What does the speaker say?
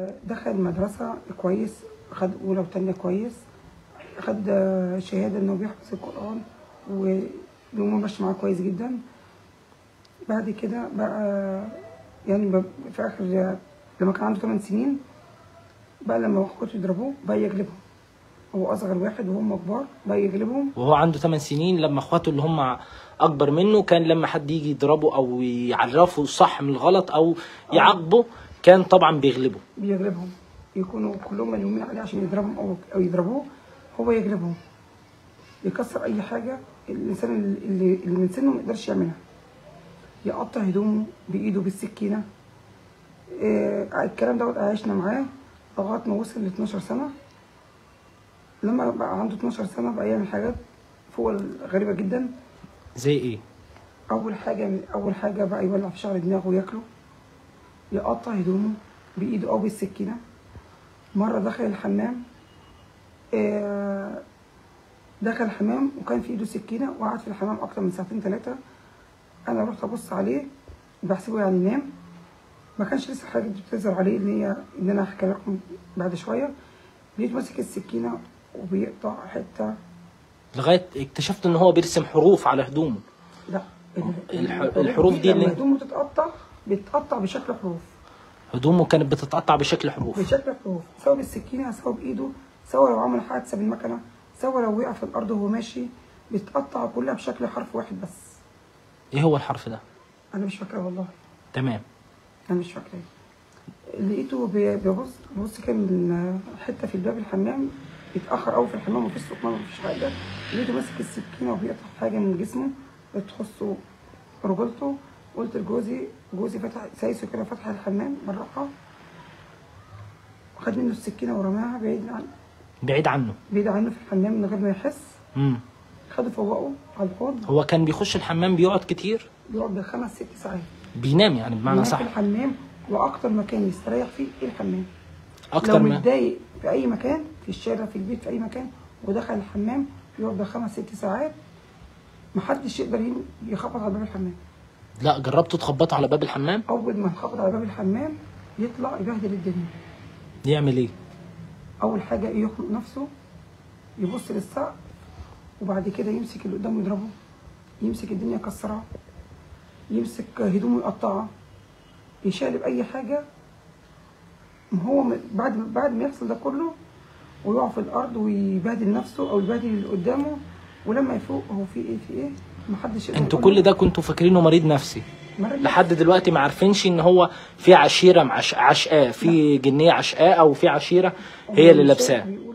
آه، دخل المدرسة كويس خد أولى وتانية كويس خد آه، شهادة إنه بيحفظ القرآن والأمور ماشية معاه كويس جدا بعد كده بقى يعني ب- في آخر لما كان عنده 8 سنين بقى لما اخواته يضربوه بقى يغلبهم هو أصغر واحد وهم كبار بقى يغلبهم وهو عنده 8 سنين لما اخواته اللي هم اكبر منه كان لما حد يجي يضربه او يعرفه الصح من الغلط او يعاقبه كان طبعا بيغلبه بيغلبهم يكونوا كلهم ملمومين عليه عشان يضربهم او او يضربوه هو يغلبهم يكسر اي حاجه الانسان اللي, اللي من سنه ما يقدرش يعملها يقطع هدومه بايده بالسكينه إيه الكلام دوت عايشنا معاه لغايه ما وصل ل 12 سنه لما بقى عنده 12 سنه بقى يعمل حاجات فوق الغريبه جدا زي ايه اول حاجه اول حاجه بقى يولع في شعر دماغه وياكله يقطع هدومه بايده او بالسكينه مره دخل الحمام آه، دخل الحمام وكان في ايده سكينه وقعد في الحمام اكتر من ساعتين ثلاثه انا رحت ابص عليه بحسبه يعني نام ما كانش لسه حاجه بتظهر عليه ان هي ان انا احكي لكم بعد شويه لقيت ماسك السكينه وبيقطع حته لغايه اكتشفت ان هو بيرسم حروف على هدومه لا الح- الحروف دي اللي- لما هدومه تتقطع بتتقطع بشكل حروف هدومه كانت بتتقطع بشكل حروف بشكل حروف سواء بالسكينه سواء بايده سواء لو عمل حادثه بالمكنه سواء لو وقع في الارض وهو ماشي بتتقطع كلها بشكل حرف واحد بس ايه هو الحرف ده انا مش فاكره والله تمام انا مش فاكره لقيته بي- بيبص بيبص كان من حته في الباب الحمام اتاخر قوي في الحمام مفيش سكمان مفيش حاجه لقيته ماسك السكينه وبيقطع حاجه من جسمه تخصه رجولته قلت لجوزي جوزي فتح سايسه كده فتح الحمام بالراحه خد منه السكينه ورماها بعيد عن بعيد عنه بعيد عنه في الحمام من غير ما يحس امم خده فوقه على الحوض هو كان بيخش الحمام بيقعد كتير بيقعد بالخمس ست ساعات بينام يعني بمعنى ينام صح في الحمام واكتر مكان يستريح فيه الحمام اكتر لو ما متضايق في اي مكان في الشارع في البيت في اي مكان ودخل الحمام يقعد بالخمس ست ساعات محدش يقدر ين- يخبط على باب الحمام لا جربتوا تخبطوا على باب الحمام اول ما يخبط على باب الحمام يطلع يبهدل الدنيا يعمل ايه اول حاجه يخنق نفسه يبص للسقف وبعد كده يمسك اللي قدامه يضربه يمسك الدنيا يكسرها يمسك هدومه يقطعها يشقلب اي حاجه ما هو م- بعد بعد ما يحصل ده كله ويقع في الارض ويبهدل نفسه او يبهدل اللي قدامه ولما يفوق هو في ايه في ايه محدش يقدر انتوا يقول كل له ده كنتوا فاكرينه مريض نفسي مرض لحد دلوقتي ما عارفينش ان هو في عشيره معش... عشقاه في جنيه عشقاه او في عشيره هي اللي هو لابساه بيقول